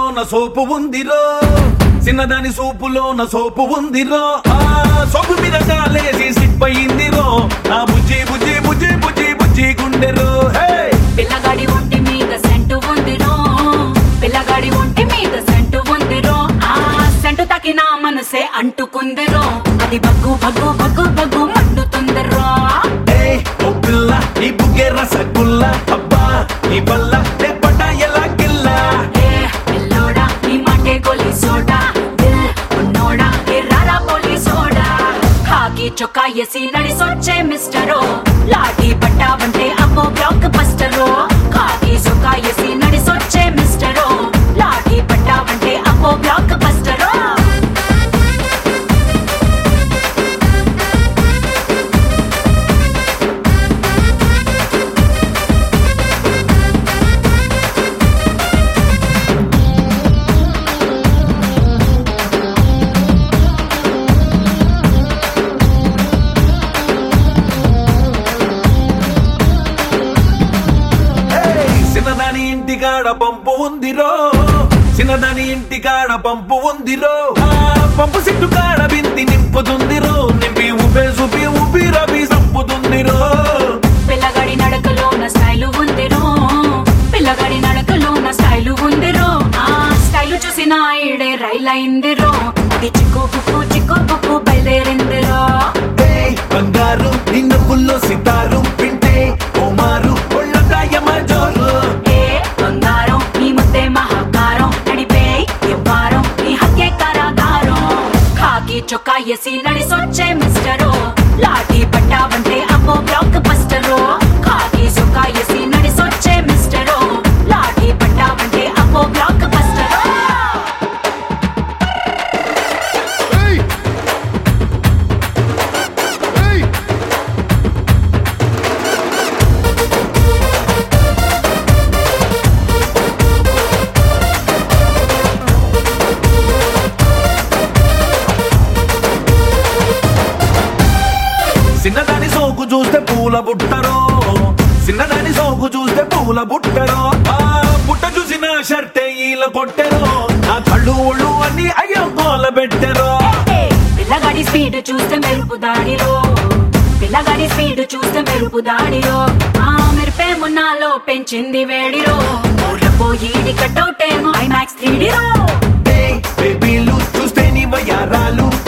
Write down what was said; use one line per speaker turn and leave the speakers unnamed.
నా సోపు ఉందిరో చిన్నదాని సూపులో నా సోపు ఉందిరో ఆ సోపు మీద కాలేసి సిప్ అయిందిరో నా బుజ్జి బుజ్జి బుజ్జి బుజ్జి బుజ్జి గుండెరో హే
పిల్లగాడి ఒంటి మీద సెంటు ఉందిరో పిల్లగాడి ఒంటి మీద సెంటు ఉందిరో ఆ సెంటు తాకిన మనసే అంటుకుందిరో అది బగ్గు బగ్గు బగ్గు బగ్గు మండుతుందిరో
ఏ ఓ పిల్ల ఈ బుగ్గే రసగుల్ల అబ్బా ఈ బల్ల నే పడ్డా ఎలా గిల్లా
ఏ పిల్లోడా నీ మాటే గొలి సోడా దిల్ ఉన్నోడా ఏ రారా పోలి సోడా కాకి చొక్కా ఎసి నడిసొచ్చే మిస్టరో లాఠీ పట్టావంటే అమ్మో బ్లాక్ బస్టరో కాకి చొక్కా ఎసి నడిసొచ్చే మిస్టరో లాఠీ పట్టావంటే అమ్మో బ్లాక్ బస్టరో
ఏయ్, చిన్నదాని ఇంటికాడ పంపు ఉందిరో చిన్నదాని ఇంటికాడ పంపు ఉందిరో ఆ పంపు సిట్టు కాడ బింది నింపుతుందిరో నింపి ఊపే చూపి ఊపి రవి సంపుతుందిరో
పిల్లగాడి నడకలో నా స్టైలు ఉందిరో పిల్లగాడి నడకలో నా స్టైలు ఉందిరో ఆ స్టైలు చూసి నా ఈడే రైల్ అయిందిరో అది చిక్కు బుక్కు చిక్కు బుక్కు బయలుదేరిందిరో
ఏయ్, బంగారు నిన్ను పుల్లో సితారు వింటే ఓమారు ఒళ్ళదాయమ జోరు
ఏ బంగారం నీ ముద్దే మహాకారం నడిపే ఎవ్వారం నీ హత్యే కారాగారం కాకి చొక్కా ఎసి నడిసొచ్చే మిస్టరో లాఠీ పట్టావంటే అమ్మో బ్లాక్ బస్టరో కాకి చొక్కా ఎసి నడిసొచ్చే మిస్టరో లాఠీ పట్టావంటే అమ్మో బ్లాక్ బస్టరో
Hey! Hey!
చిన్నదాని సోకు చూస్తే పూల బుట్టరో చిన్నదాని సోకు చూస్తే పూల బుట్టరో ఆ బుట్ట చూసిన షర్టే ఈల కొట్టెరో నా కళ్ళు ఒళ్ళు అన్ని అయ్యో గోల పెట్టెరో
ఏ, పిల్లగాడి స్పీడ్ చూస్తే మెరుపు దాడిలో పిల్లగాడి స్పీడ్ చూస్తే మెరుపు దాడిలో ఆ మెరుపే మున్నాలో పెంచింది వేడిరో పోయి కట్టౌటేమో ఐమాక్స్ త్రీ
ఏయ్, బేబీలు చూస్తే నీ వయ్యారాలు